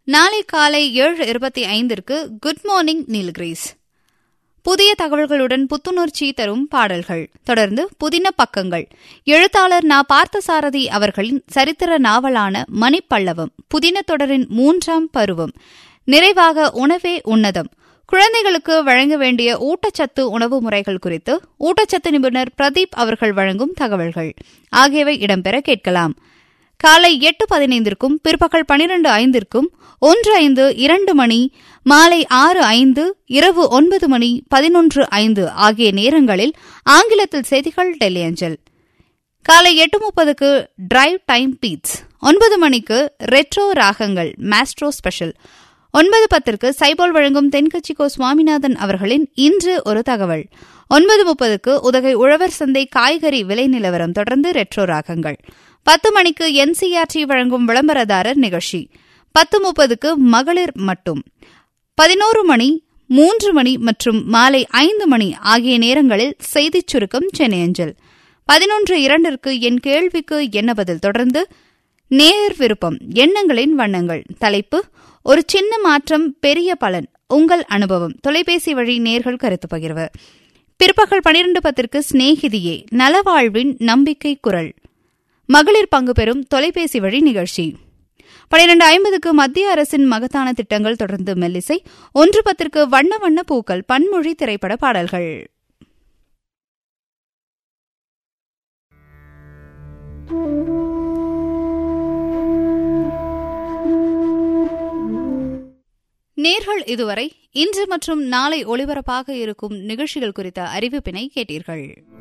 நாளை காலை ஏழு இருபத்தி ஐந்திற்கு குட் மார்னிங் நீல்கிரீஸ் புதிய தகவல்களுடன் புத்துணர்ச்சி தரும் பாடல்கள் தொடர்ந்து புதின பக்கங்கள் எழுத்தாளர் நா பார்த்தசாரதி அவர்களின் சரித்திர நாவலான மணிப்பல்லவம் புதின தொடரின் மூன்றாம் பருவம் நிறைவாக உணவே உன்னதம் குழந்தைகளுக்கு வழங்க வேண்டிய ஊட்டச்சத்து உணவு முறைகள் குறித்து ஊட்டச்சத்து நிபுணர் பிரதீப் அவர்கள் வழங்கும் தகவல்கள் ஆகியவை இடம்பெற கேட்கலாம் காலை எட்டு பதினைந்திற்கும் பிற்பகல் பனிரெண்டு ஐந்திற்கும் ஒன்று ஐந்து இரண்டு மணி மாலை ஆறு ஐந்து இரவு ஒன்பது மணி பதினொன்று ஐந்து ஆகிய நேரங்களில் ஆங்கிலத்தில் செய்திகள் டெல்லி அஞ்சல் காலை எட்டு முப்பதுக்கு டிரைவ் டைம் பீட்ஸ் ஒன்பது மணிக்கு ரெட்ரோ ராகங்கள் மாஸ்ட்ரோ ஸ்பெஷல் ஒன்பது பத்திற்கு சைபோல் வழங்கும் தென்கட்சிக்கோ சுவாமிநாதன் அவர்களின் இன்று ஒரு தகவல் ஒன்பது முப்பதுக்கு உதகை உழவர் சந்தை காய்கறி விலை நிலவரம் தொடர்ந்து ரெட்ரோ ராகங்கள் பத்து மணிக்கு என்சிஆர்டி வழங்கும் விளம்பரதாரர் நிகழ்ச்சி பத்து முப்பதுக்கு மகளிர் மட்டும் பதினோரு மணி மூன்று மணி மற்றும் மாலை ஐந்து மணி ஆகிய நேரங்களில் செய்திச் சுருக்கம் சென்னை அஞ்சல் பதினொன்று இரண்டிற்கு என் கேள்விக்கு என்ன பதில் தொடர்ந்து நேர் விருப்பம் எண்ணங்களின் வண்ணங்கள் தலைப்பு ஒரு சின்ன மாற்றம் பெரிய பலன் உங்கள் அனுபவம் தொலைபேசி வழி நேர்கள் கருத்து பகிர்வு பிற்பகல் பனிரெண்டு பத்திற்கு சிநேகிதியே நலவாழ்வின் நம்பிக்கை குரல் மகளிர் பங்கு பெறும் தொலைபேசி வழி நிகழ்ச்சி பனிரெண்டு ஐம்பதுக்கு மத்திய அரசின் மகத்தான திட்டங்கள் தொடர்ந்து மெல்லிசை ஒன்று பத்திற்கு வண்ண வண்ண பூக்கள் பன்மொழி திரைப்பட பாடல்கள் நேர்கள் இதுவரை இன்று மற்றும் நாளை ஒளிபரப்பாக இருக்கும் நிகழ்ச்சிகள் குறித்த அறிவிப்பினை கேட்டீர்கள்